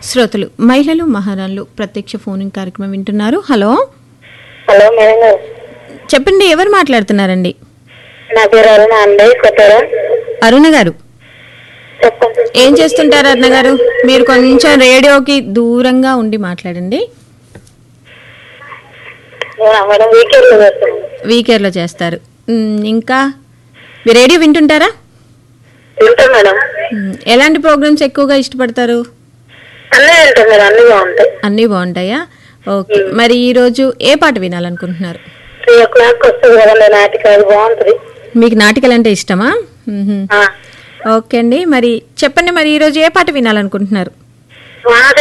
శ్రోతలు మహిళలు మహారాణులు ప్రత్యక్ష ఫోనింగ్ కార్యక్రమం వింటున్నారు హలో హలో మేడం గారు చెప్పండి ఎవరు మాట్లాడుతున్నారండి నా పేరు అరుణ అండి కొత్తగా అరుణ గారు చెప్పండి ఏం చేస్తుంటారు అరుణ గారు మీరు కొంచెం రేడియోకి దూరంగా ఉండి మాట్లాడండి నేను మేడం వీకెండ్ లో చేస్తాను వీకేర్లో చేస్తారు మ్, ఇంకా మీరు రేడియో వింటుంటారా వింటాం మేడం మ్, ఎలాంటి ప్రోగ్రామ్స్ ఎక్కువగా ఇష్టపడతారు అన్నీ వింటాం మేడం అన్నీ బాగుంటాయి అన్నీ బాగుంటాయా ఓకే మరి ఈరోజు ఏ పాట వినాలనుకుంటున్నారు త్రీ ఓ క్లాక్ వస్తుంది కదండి నాటిక అది బాగుంటుంది మీకు నాటికలు అంటే ఇష్టమా మ్హూ. ఆ. ఓకే అండి మరి చెప్పండి మరి ఈరోజు ఏ పాట వినాలనుకుంటున్నారు మాట